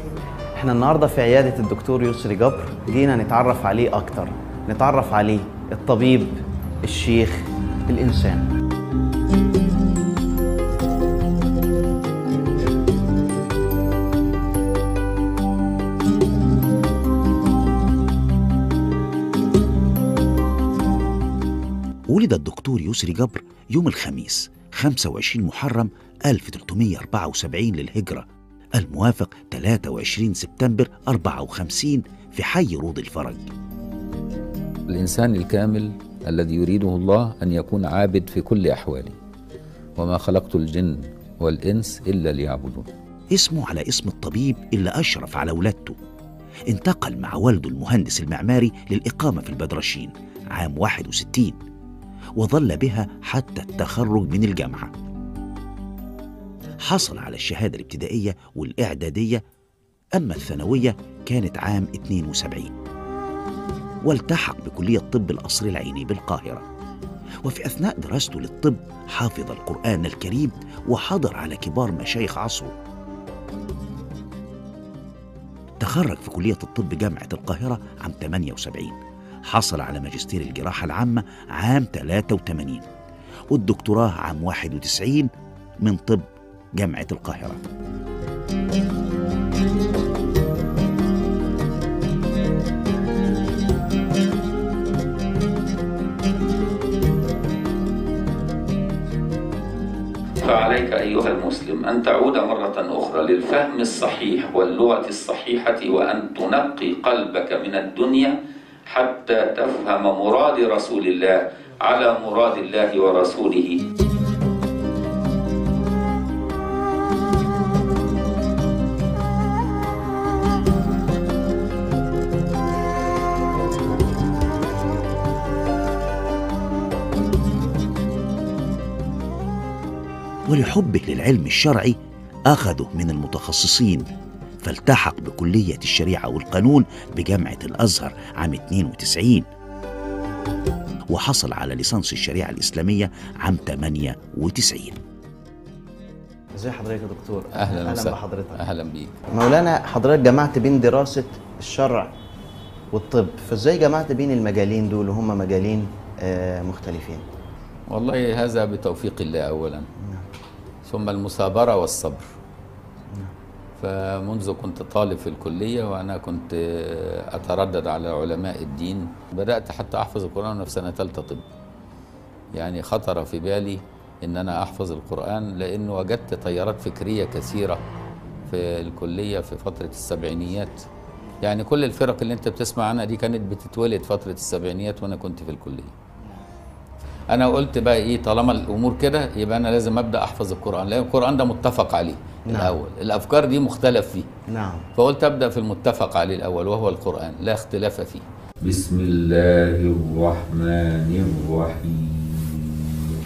احنا النهارده في عيادة الدكتور يسري جبر جينا نتعرف عليه أكتر نتعرف عليه الطبيب الشيخ الإنسان ولد الدكتور يسري جبر يوم الخميس 25 محرم 1374 للهجرة الموافق 23 سبتمبر 54 في حي روض الفرج الإنسان الكامل الذي يريده الله أن يكون عابد في كل أحواله وما خلقت الجن والإنس إلا ليعبدون اسمه على اسم الطبيب اللي أشرف على ولادته انتقل مع والده المهندس المعماري للإقامة في البدرشين عام 61 وظل بها حتى التخرج من الجامعة حصل على الشهادة الابتدائية والإعدادية أما الثانوية كانت عام 72 والتحق بكلية طب القصر العيني بالقاهرة وفي أثناء دراسته للطب حافظ القرآن الكريم وحضر على كبار مشايخ عصره تخرج في كلية الطب جامعة القاهرة عام 78 حصل على ماجستير الجراحة العامة عام 83 والدكتوراه عام 91 من طب جامعة القاهرة فعليك أيها المسلم أن تعود مرة أخرى للفهم الصحيح واللغة الصحيحة وأن تنقي قلبك من الدنيا حتى تفهم مراد رسول الله على مراد الله ورسوله ولحبه للعلم الشرعي أخذه من المتخصصين فالتحق بكلية الشريعة والقانون بجامعة الأزهر عام 92 وحصل على ليسانس الشريعة الإسلامية عام 98 ازي حضرتك يا دكتور أهلا اهلا وسهلا بحضرتك أهلا بيك مولانا حضرتك جمعت بين دراسة الشرع والطب فازاي جمعت بين المجالين دول وهم مجالين آه، مختلفين والله هذا بتوفيق الله أولا ثم المثابرة والصبر فمنذ كنت طالب في الكلية وأنا كنت أتردد على علماء الدين بدأت حتى أحفظ القرآن وأنا في سنة ثالثة طب يعني خطر في بالي إن أنا أحفظ القرآن لأن وجدت تيارات فكرية كثيرة في الكلية في فترة السبعينيات يعني كل الفرق اللي أنت بتسمع عنها دي كانت بتتولد فترة السبعينيات وأنا كنت في الكلية انا قلت بقى ايه طالما الامور كده يبقى انا لازم ابدا احفظ القران لان القران ده متفق عليه نعم. الاول الافكار دي مختلف فيه نعم فقلت ابدا في المتفق عليه الاول وهو القران لا اختلاف فيه بسم الله الرحمن الرحيم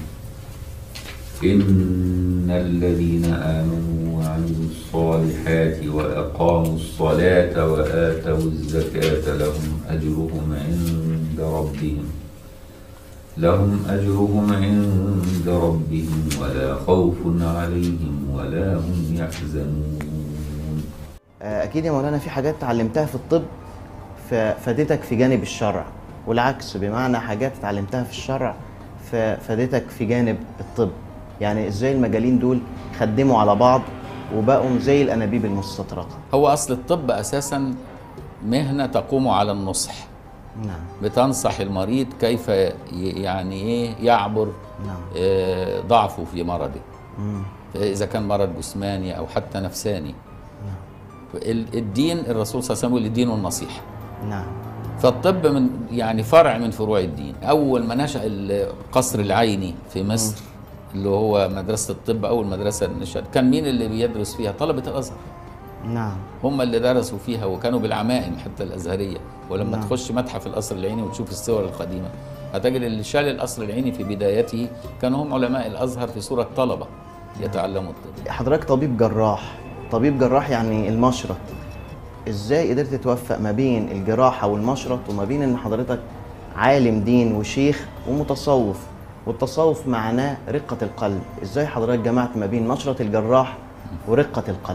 ان الذين امنوا وعملوا الصالحات واقاموا الصلاه واتوا الزكاه لهم اجرهم عند ربهم لهم أجرهم عند ربهم ولا خوف عليهم ولا هم يحزنون آه، اكيد يا مولانا في حاجات اتعلمتها في الطب ففادتك في جانب الشرع والعكس بمعنى حاجات اتعلمتها في الشرع ففادتك في جانب الطب يعني ازاي المجالين دول خدموا على بعض وبقوا زي الانابيب المستطرقه هو أصل الطب أساسا مهنة تقوم على النصح نعم بتنصح المريض كيف ي- يعني إيه يعبر نعم آه، ضعفه في مرضه مم. إذا كان مرض جسماني أو حتى نفساني ال- الدين الرسول صلى الله عليه وسلم يقول الدين النصيحة نعم فالطب من يعني فرع من فروع الدين اول ما نشا القصر العيني في مصر اللي هو مدرسه الطب اول مدرسه نشأت كان مين اللي بيدرس فيها طلبه الازهر نعم هم اللي درسوا فيها وكانوا بالعمائم حتى الازهريه ولما نعم. تخش متحف القصر العيني وتشوف الصور القديمه هتجد اللي شال القصر العيني في بدايته كانوا هم علماء الازهر في صوره طلبه يتعلموا الطب حضرتك طبيب جراح طبيب جراح يعني المشرط ازاي قدرت توفق ما بين الجراحة والمشرط وما بين ان حضرتك عالم دين وشيخ ومتصوف والتصوف معناه رقة القلب ازاي حضرتك جمعت ما بين مشرط الجراح ورقة القلب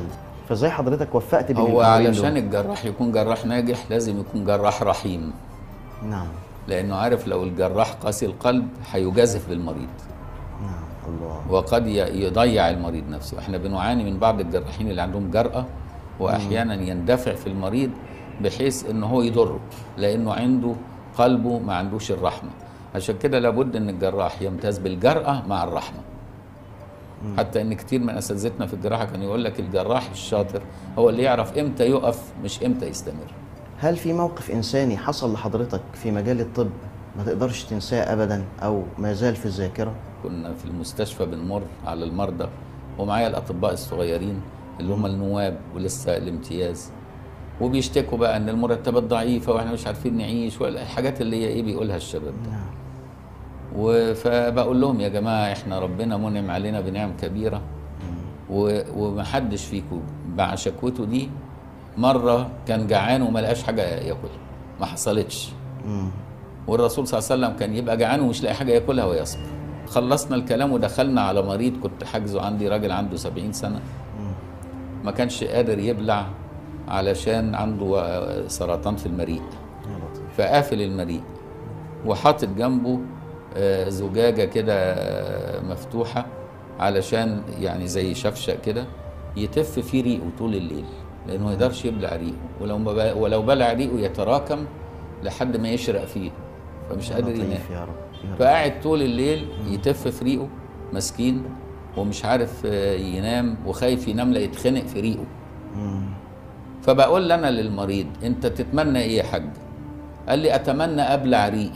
فازاي حضرتك وفقت بين هو الأمرين علشان دول؟ الجراح يكون جراح ناجح لازم يكون جراح رحيم نعم لانه عارف لو الجراح قاسي القلب هيجازف بالمريض نعم الله وقد ي- يضيع المريض نفسه احنا بنعاني من بعض الجراحين اللي عندهم جرأة واحيانا يندفع في المريض بحيث ان هو يضره لانه عنده قلبه ما عندوش الرحمة عشان كده لابد ان الجراح يمتاز بالجرأة مع الرحمة حتى ان كتير من اساتذتنا في الجراحة كان يقول لك الجراح الشاطر هو اللي يعرف امتى يقف مش امتى يستمر هل في موقف إنساني حصل لحضرتك في مجال الطب ما تقدرش تنساه أبدا أو ما زال في الذاكرة؟ كنا في المستشفى بنمر على المرضى ومعايا الاطباء الصغيرين اللي هم النواب ولسه الامتياز وبيشتكوا بقى ان المرتبات ضعيفه واحنا مش عارفين نعيش والحاجات اللي هي ايه بيقولها الشباب ده نعم و- فبقول لهم يا جماعه احنا ربنا منعم علينا بنعم كبيره و- ومحدش فيكم مع شكوته دي مره كان جعان وما لقاش حاجه ياكل ما حصلتش مم. والرسول صلى الله عليه وسلم كان يبقى جعان ومش لاقي حاجه ياكلها ويصبر خلصنا الكلام ودخلنا على مريض كنت حاجزه عندي راجل عنده 70 سنه ما كانش قادر يبلع علشان عنده آه، سرطان في المريء يا لطيف فقافل المريء وحاطط جنبه آه، زجاجه كده آه، مفتوحه علشان يعني زي شفشق كده يتف فيه ريقه طول الليل لانه ما يقدرش يبلع ريقه ولو ما بل- ولو بلع ريقه يتراكم لحد ما يشرق فيه فمش يا قادر ينام لطيف يا رب يا رب فقاعد طول الليل يتف في ريقه مسكين ومش عارف آه، ينام وخايف ينام لا يتخنق في ريقه مم. فبقول انا للمريض انت تتمنى ايه يا حاج قال لي اتمنى ابلع ريقي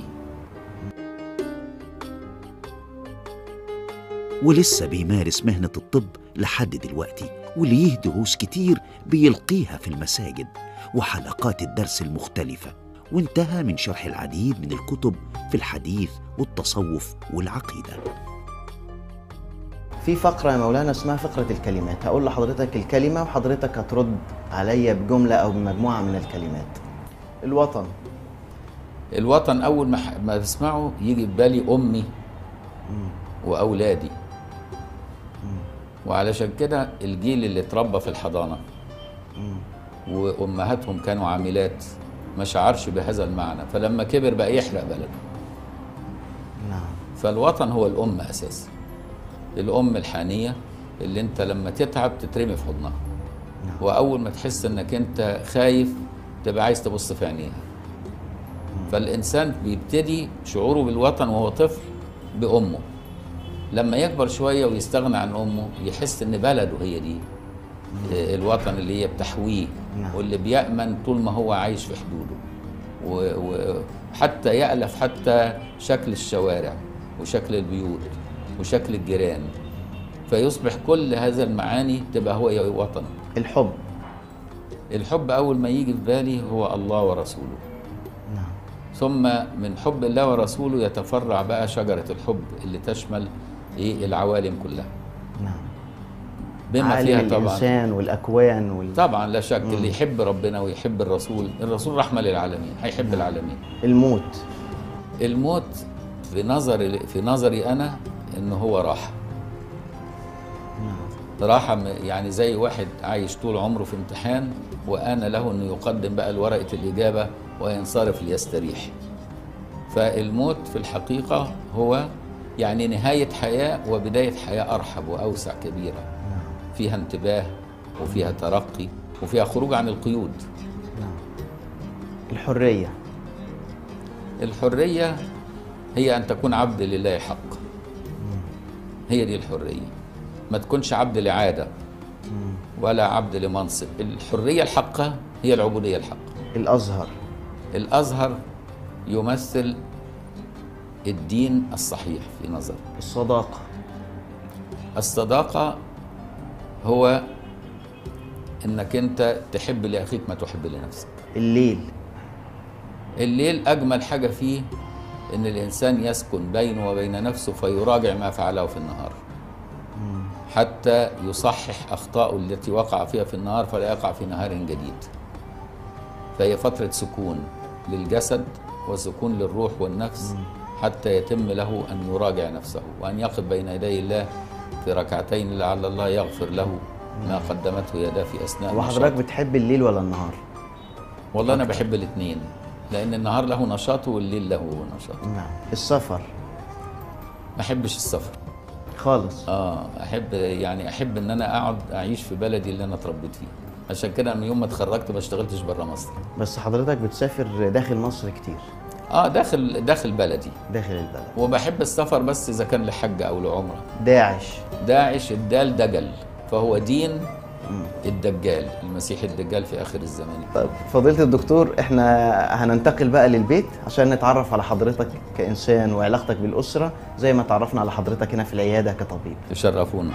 ولسه بيمارس مهنة الطب لحد دلوقتي وليه دروس كتير بيلقيها في المساجد وحلقات الدرس المختلفة وانتهى من شرح العديد من الكتب في الحديث والتصوف والعقيدة في فقرة يا مولانا اسمها فقرة الكلمات هقول لحضرتك الكلمة وحضرتك هترد عليا بجملة أو بمجموعة من الكلمات الوطن الوطن اول ما ح- ما بسمعه يجي في بالي امي واولادي وعلشان كده الجيل اللي اتربى في الحضانه وامهاتهم كانوا عاملات ما شعرش بهذا المعنى فلما كبر بقى يحرق بلده نعم فالوطن هو الام اساسا الام الحانيه اللي انت لما تتعب تترمي في حضنها نعم. واول ما تحس انك انت خايف تبقى عايز تبص في عينيها فالانسان بيبتدي شعوره بالوطن وهو طفل بامه لما يكبر شويه ويستغنى عن امه يحس ان بلده هي دي آه، الوطن اللي هي بتحويه نعم. واللي بيأمن طول ما هو عايش في حدوده و- وحتى يألف حتى شكل الشوارع وشكل البيوت وشكل الجيران فيصبح كل هذا المعاني تبقى هو وطنه الحب الحب أول ما يجي في بالي هو الله ورسوله نعم ثم من حب الله ورسوله يتفرع بقى شجرة الحب اللي تشمل إيه العوالم كلها نعم بما عالم فيها طبعا الإنسان والأكوان وال... طبعا لا شك اللي يحب ربنا ويحب الرسول الرسول رحمة للعالمين هيحب العالمين الموت الموت في نظري في نظري انا ان هو راحه نعم راحه م- يعني زي واحد عايش طول عمره في امتحان وانا له انه يقدم بقى ورقه الاجابه وينصرف ليستريح فالموت في الحقيقه هو يعني نهايه حياه وبدايه حياه ارحب واوسع كبيره نعم فيها انتباه وفيها ترقي وفيها خروج عن القيود نعم الحرية الحرية هي أن تكون عبد لله حق هي دي الحرية ما تكونش عبد لعادة ولا عبد لمنصب الحرية الحقة هي العبودية الحقة الأزهر الأزهر يمثل الدين الصحيح في نظري الصداقة الصداقة هو انك انت تحب لاخيك ما تحب لنفسك الليل الليل اجمل حاجه فيه ان الانسان يسكن بينه وبين نفسه فيراجع ما فعله في النهار حتى يصحح اخطاءه التي وقع فيها في النهار فلا يقع في نهار جديد فهي فتره سكون للجسد وسكون للروح والنفس حتى يتم له ان يراجع نفسه وان يقف بين يدي الله في ركعتين لعل الله يغفر له ما قدمته يداه في اثناء وحضرتك نشاطه. بتحب الليل ولا النهار؟ والله انا بحب الاثنين لان النهار له نشاطه والليل له نشاطه نعم السفر ما احبش السفر خالص اه احب يعني احب ان انا اقعد اعيش في بلدي اللي انا اتربيت فيه عشان كده من يوم ما اتخرجت ما اشتغلتش بره مصر بس حضرتك بتسافر داخل مصر كتير اه داخل داخل بلدي داخل البلد وبحب السفر بس اذا كان لحج او لعمره داعش داعش الدال دجل فهو دين الدجال المسيح الدجال في اخر الزمان طب فضيلة الدكتور احنا هننتقل بقى للبيت عشان نتعرف على حضرتك كإنسان وعلاقتك بالأسرة زي ما تعرفنا على حضرتك هنا في العيادة كطبيب تشرفونا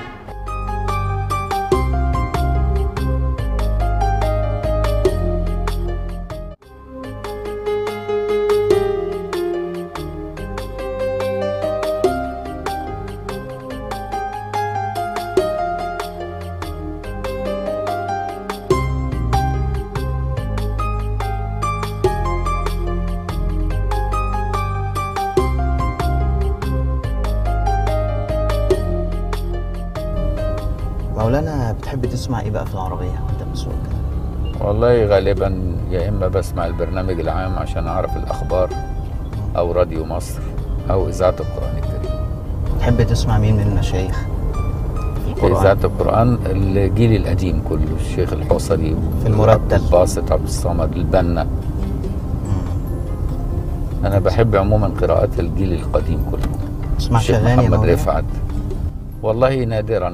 مولانا بتحب تسمع ايه بقى في العربية وانت مسؤول كده؟ والله غالبا يا اما بسمع البرنامج العام عشان اعرف الاخبار او راديو مصر او اذاعه القران الكريم تحب تسمع مين من المشايخ؟ في القرآن اذاعه القران الجيل القديم كله الشيخ الحصري في المرتل. الباسط عبد الصمد البنا انا بحب عموما قراءات الجيل القديم كله تسمعش الشيخ أغاني يا محمد مولانا؟ رفعت والله نادرا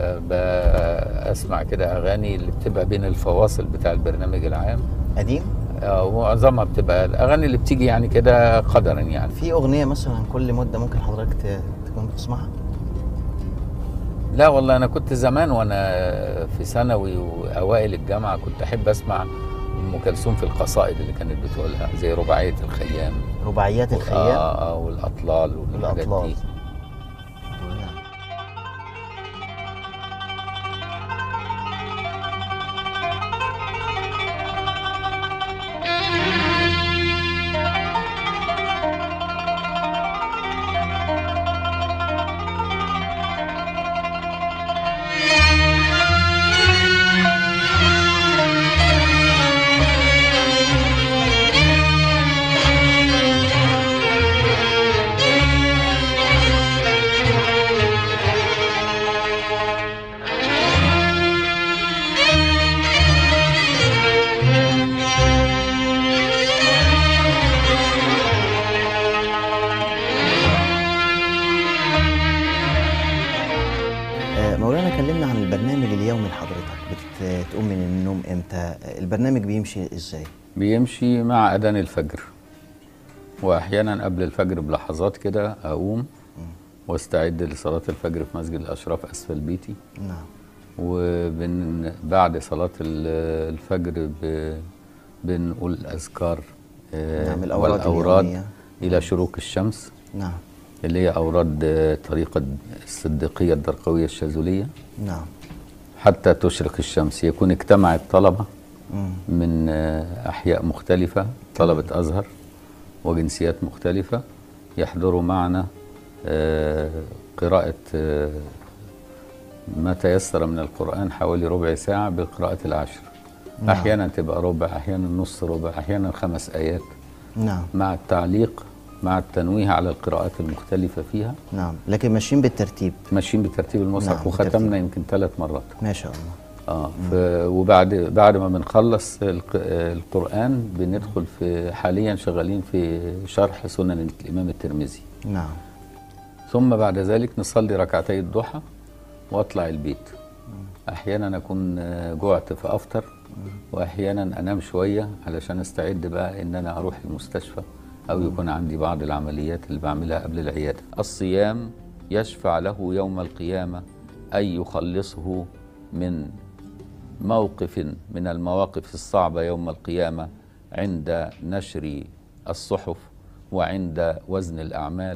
بسمع كده اغاني اللي بتبقى بين الفواصل بتاع البرنامج العام قديم؟ آه، ومعظمها بتبقى الاغاني اللي بتيجي يعني كده قدرا يعني في أغنية مثلا كل مدة ممكن حضرتك ت- تكون بتسمعها؟ لا والله انا كنت زمان وانا في ثانوي واوائل الجامعه كنت احب اسمع ام كلثوم في القصائد اللي كانت بتقولها زي رباعيه الخيام رباعيات الخيام اه اه والاطلال والحاجات والأطلال دي آه، مولانا كلمنا عن البرنامج اليومي لحضرتك بتقوم من النوم امتى؟ آه، البرنامج بيمشي ازاي؟ بيمشي مع اذان الفجر واحيانا قبل الفجر بلحظات كده اقوم واستعد لصلاه الفجر في مسجد الاشراف اسفل بيتي نعم وبن بعد صلاة ال- الفجر ب... بنقول الأذكار آه، نعم، الأوراد والأوراد اليومية. إلى شروق الشمس نعم اللي هي أوراد آه، طريقة الصديقية الدرقوية الشاذلية نعم حتى تشرق الشمس يكون اجتمع الطلبة مم. من آه، أحياء مختلفة طلبة أزهر وجنسيات مختلفة يحضروا معنا آه، قراءة آه، ما تيسر من القرآن حوالي ربع ساعة بالقراءة العشر نعم. أحيانا تبقى ربع أحيانا نص ربع أحيانا خمس آيات نعم مع التعليق مع التنويه على القراءات المختلفة فيها نعم لكن ماشيين بالترتيب ماشيين بترتيب المصحف نعم، وختمنا بالترتيب. يمكن ثلاث مرات ما شاء الله اه ف وبعد بعد ما بنخلص الق- القرآن بندخل في حاليا شغالين في شرح سنن الإمام الترمذي نعم ثم بعد ذلك نصلي ركعتي الضحى واطلع البيت احيانا اكون آه، جعت فافطر واحيانا انام شويه علشان استعد بقى ان انا اروح المستشفى او يكون عندي بعض العمليات اللي بعملها قبل العياده الصيام يشفع له يوم القيامه اي يخلصه من موقف من المواقف الصعبه يوم القيامه عند نشر الصحف وعند وزن الاعمال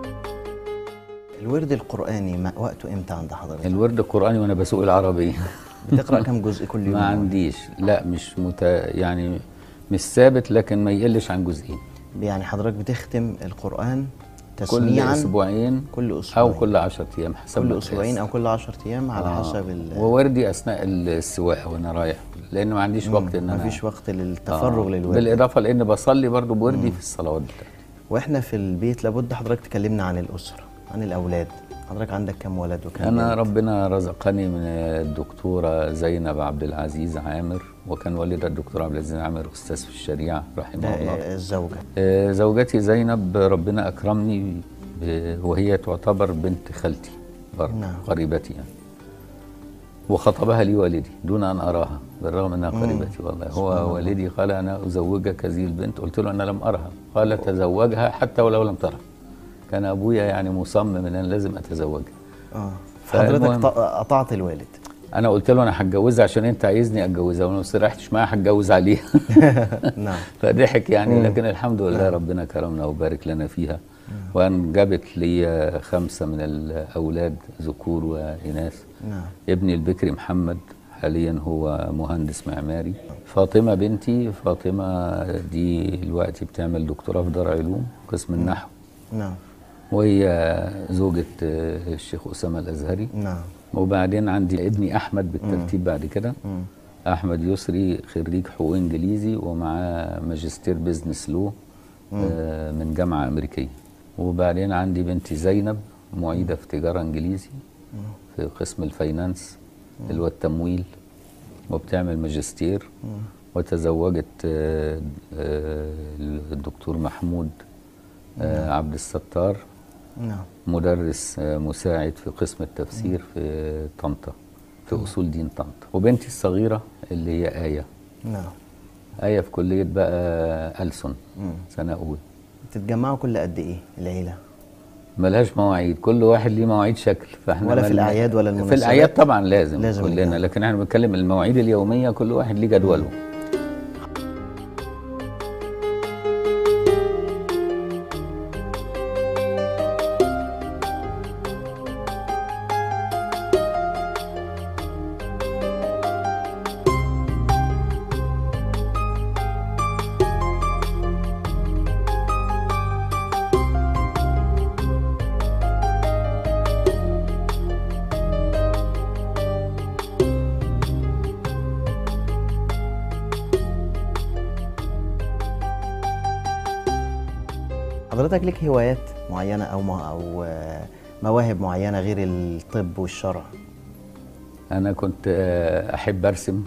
الورد القرآني ما وقته امتى عند حضرتك؟ الورد القرآني وأنا بسوق العربية بتقرأ كم جزء كل يوم؟ ما عنديش لا مش مت... يعني مش ثابت لكن ما يقلش عن جزئين يعني حضرتك بتختم القرآن كل تسميعا اسبوعين كل اسبوعين او كل 10 ايام حسب كل القياس. اسبوعين او كل 10 ايام على آه. حسب ال ووردي اثناء السواقه وانا رايح لان ما عنديش وقت ان انا مفيش وقت للتفرغ آه. للورد بالاضافه لان بصلي برضو بوردي في الصلوات بتاعتي واحنا في البيت لابد حضرتك تكلمنا عن الاسره عن الاولاد حضرتك عندك كم ولد وكم انا بنت؟ ربنا رزقني من الدكتوره زينب عبد العزيز عامر وكان والدها الدكتور عبد العزيز عامر استاذ في الشريعه رحمه ده الله آه، الزوجه آه، زوجتي زينب ربنا اكرمني ب- وهي تعتبر بنت خالتي برضه نعم. قريبتي يعني وخطبها لي والدي دون ان اراها بالرغم انها قريبتي والله هو والدي قال انا ازوجك هذه البنت قلت له انا لم ارها قال تزوجها حتى ولو لم ترها كان ابويا يعني مصمم ان انا لازم اتزوجها اه فالمهم- حضرتك ط- قطعت الوالد انا قلت له انا هتجوزها عشان انت عايزني اتجوزها وانا ما استريحتش معاها هتجوز عليها نعم فضحك يعني لكن الحمد لله ربنا كرمنا وبارك لنا فيها وانجبت لي خمسه من الاولاد ذكور واناث نعم ابني البكري محمد حاليا هو مهندس معماري فاطمه بنتي فاطمه دي دلوقتي بتعمل دكتوراه في دار علوم قسم النحو نعم وهي زوجة الشيخ أسامة الأزهري نعم وبعدين عندي ابني احمد بالترتيب بعد كده احمد يسري خريج حقوق انجليزي ومعاه ماجستير بزنس لو آه، من جامعه امريكيه وبعدين عندي بنتي زينب معيده في تجاره انجليزي في قسم الفاينانس اللي هو التمويل وبتعمل ماجستير وتزوجت آه، آه، الدكتور محمود آه، عبد الستار نعم مدرس آه، مساعد في قسم التفسير في طنطا في اصول دين طنطا وبنتي الصغيره اللي هي ايه نعم ايه في كليه بقى ألسن سنه اولى تتجمعوا كل قد ايه العيله ملهاش مواعيد كل واحد ليه مواعيد شكل فاحنا ولا في مل- الأعياد ولا في المناسبات؟ الاعياد طبعا لازم, لازم لازم كلنا نتجمع. لكن احنا بنتكلم المواعيد اليوميه كل واحد ليه جدوله حضرتك ليك هوايات معينه او ما او آه، مواهب معينه غير الطب والشرع انا كنت آه، احب ارسم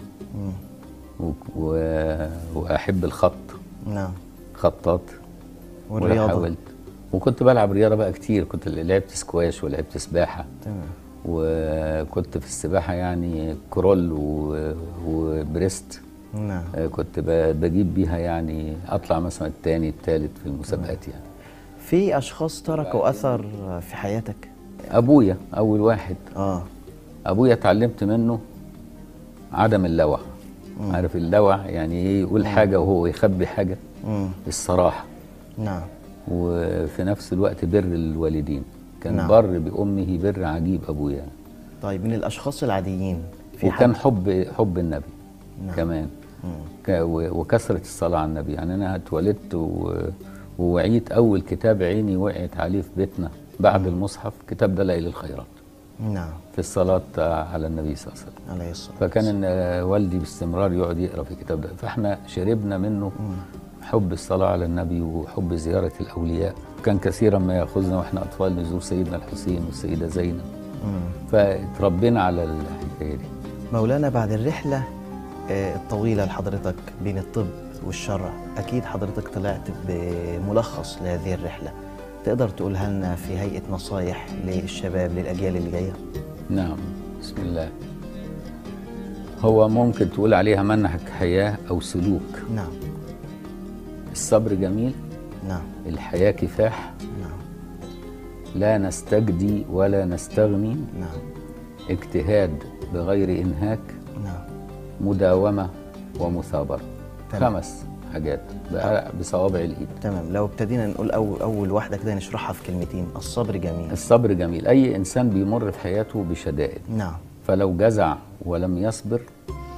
و- و- واحب الخط نعم خطاط والرياضه وحاولت وكنت بلعب رياضه بقى كتير كنت لعبت سكواش ولعبت سباحه تمام وكنت في السباحه يعني كرول و- وبريست نعم آه، كنت ب- بجيب بيها يعني اطلع مثلا التاني التالت في المسابقات يعني في اشخاص تركوا اثر في حياتك ابويا اول واحد اه ابويا اتعلمت منه عدم اللوع عارف اللوع يعني ايه يقول حاجه وهو يخبي حاجه امم الصراحه نعم وفي نفس الوقت بر الوالدين كان نعم. بر بامه بر عجيب ابويا طيب من الاشخاص العاديين في وكان حد حب حب النبي نعم. كمان ك- و- وكثره الصلاه على النبي يعني انا اتولدت و- ووعيت اول كتاب عيني وقعت عليه في بيتنا بعد المصحف كتاب دلائل الخيرات نعم في الصلاه على النبي صلى الله عليه وسلم عليه الصلاه فكان إن والدي باستمرار يقعد يقرا في الكتاب ده فاحنا شربنا منه حب الصلاه على النبي وحب زياره الاولياء كان كثيرا ما ياخذنا واحنا اطفال نزور سيدنا الحسين والسيده زينب فتربينا على الحكايه دي مولانا بعد الرحلة آه، الطويلة لحضرتك بين الطب والشرع أكيد حضرتك طلعت بملخص لهذه الرحلة تقدر تقولها لنا في هيئة نصايح للشباب للأجيال اللي جاية نعم بسم الله هو ممكن تقول عليها منهج حياه او سلوك نعم الصبر جميل نعم الحياه كفاح نعم لا نستجدي ولا نستغني نعم اجتهاد بغير انهاك نعم مداومة ومثابرة تمام. خمس حاجات بقى بصوابع الإيد تمام لو ابتدينا نقول أول, أول واحدة كده نشرحها في كلمتين الصبر جميل الصبر جميل أي إنسان بيمر في حياته بشدائد نعم فلو جزع ولم يصبر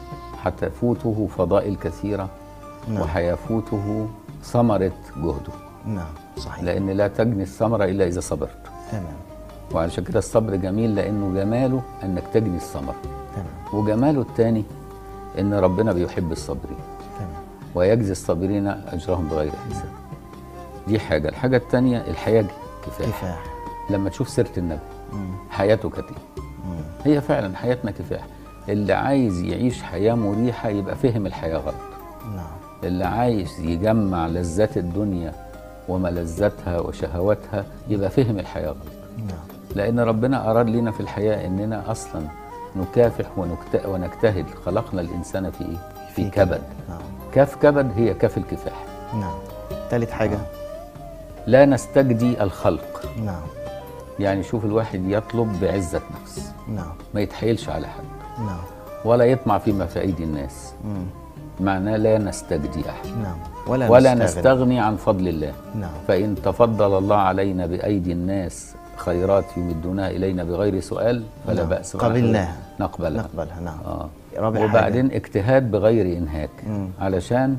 هتفوته فضائل كثيرة نعم. وهيفوته ثمرة جهده نعم صحيح لان لا تجني الثمره الا اذا صبرت تمام وعلشان كده الصبر جميل لانه جماله انك تجني الثمره تمام وجماله الثاني ان ربنا بيحب الصابرين تمام ويجزي الصابرين اجرهم بغير حساب دي حاجه الحاجه الثانيه الحياه كفاح كفاح لما تشوف سيره النبي مم. حياته كانت إيه؟ مم. هي فعلا حياتنا كفاح اللي عايز يعيش حياه مريحه يبقى فهم الحياه غلط نعم اللي عايز يجمع لذات الدنيا وملذاتها وشهواتها يبقى فهم الحياه غلط نعم لان ربنا اراد لنا في الحياه اننا اصلا نكافح ونكت... ونجتهد خلقنا الانسان في ايه في كبد نعم كاف كبد هي كاف الكفاح نعم ثالث حاجة لا نستجدي الخلق نعم يعني شوف الواحد يطلب بعزة نفس نعم ما يتحيلش على حد نعم ولا يطمع فيما في أيدي الناس مم. معناه لا نستجدي أحد نعم ولا, ولا نستغني. نستغني عن فضل الله نعم فإن تفضل الله علينا بأيدي الناس خيرات يمدونها إلينا بغير سؤال فلا نعم. بأس قبلناها. نقبلها نقبلها نعم آه. رابع حاجة. وبعدين اجتهاد بغير إنهاك مم. علشان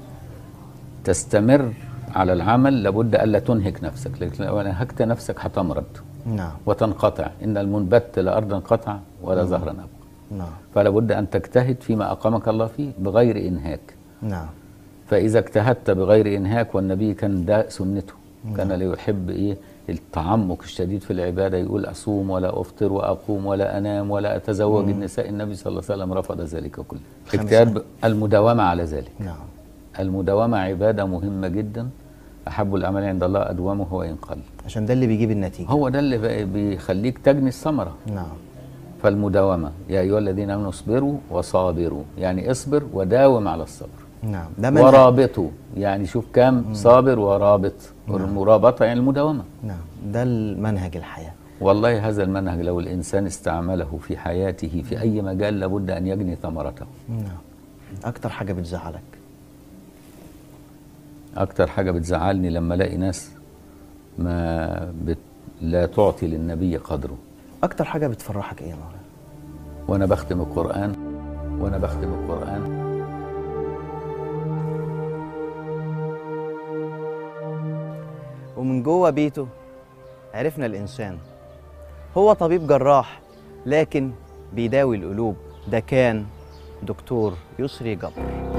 تستمر على العمل لابد ألا تنهك نفسك لكن لو أنهكت نفسك هتمرض نعم وتنقطع إن المنبت لا أرضا قطع ولا زهرا أبقى نعم فلا بد أن تجتهد فيما أقامك الله فيه بغير إنهاك نعم فإذا اجتهدت بغير إنهاك والنبي كان ده سنته كان لا يحب إيه التعمق الشديد في العبادة يقول أصوم ولا أفطر وأقوم ولا أنام ولا أتزوج النساء النبي صلى الله عليه وسلم رفض ذلك كله خمسة. اجتهاد ب- المداومة على ذلك نعم المداومة عبادة مهمة جدا أحب الأعمال عند الله أدومه وإن قل عشان ده اللي بيجيب النتيجة هو ده اللي بقى بيخليك تجني الثمرة نعم فالمداومة يا أيها الذين آمنوا اصبروا وصابروا يعني اصبر وداوم على الصبر نعم ده منهج ورابطوا يعني شوف كام صابر ورابط والمرابطة يعني المداومة نعم ده المنهج الحياة والله هذا المنهج لو الإنسان استعمله في حياته في أي مجال لابد أن يجني ثمرته نعم أكتر حاجة بتزعلك أكتر حاجة بتزعلني لما ألاقي ناس ما بت... لا تعطي للنبي قدره أكتر حاجة بتفرحك إيه يا مولانا؟ وأنا بختم القرآن وأنا بختم القرآن ومن جوه بيته عرفنا الإنسان هو طبيب جراح لكن بيداوي القلوب ده كان دكتور يسري جبر